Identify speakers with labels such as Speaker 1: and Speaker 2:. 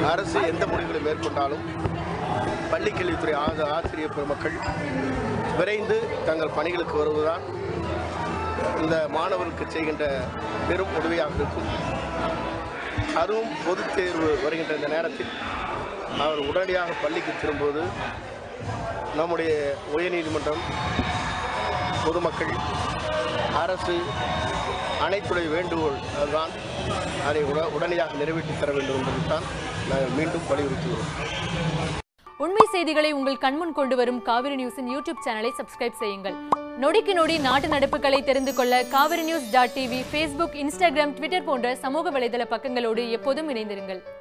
Speaker 1: அரசு எந்த முடிவுகளை மேற்கொண்டாலும் பள்ளிக்கல்வித்துறை ஆ- ஆசிரியர் பெருமக்கள் விரைந்து தங்கள் பணிகளுக்கு வருவதுதான் இந்த மாணவர்களுக்கு செய்கின்ற பெரும் உதவியாக இருக்கும் அதுவும் பொதுத் தேர்வு வருகின்ற இந்த நேரத்தில் அவர் உடனடியாக பள்ளிக்கு திரும்புவது நம்முடைய உயர்நீதிமன்றம் பொதுமக்கள் அரசு அனைத்துடைய வேண்டுகோள் அதுதான் அதை உட உடனடியாக நிறைவேற்றி தர வேண்டும் என்பதைத்தான் நாங்கள் மீண்டும் வலியுறுத்துகிறோம்
Speaker 2: உண்மை செய்திகளை உங்கள் கண்முன் கொண்டு வரும் காவிரி நியூஸின் யூடியூப் சேனலை சப்ஸ்கிரைப் செய்யுங்கள் நொடிக்கு நொடி நாட்டு நடப்புகளை தெரிந்து கொள்ள Kaveri news dot TV Facebook Instagram Twitter போன்ற சமூக வலைதள பக்கங்களோடு எப்போதும் இணைந்திருங்கள்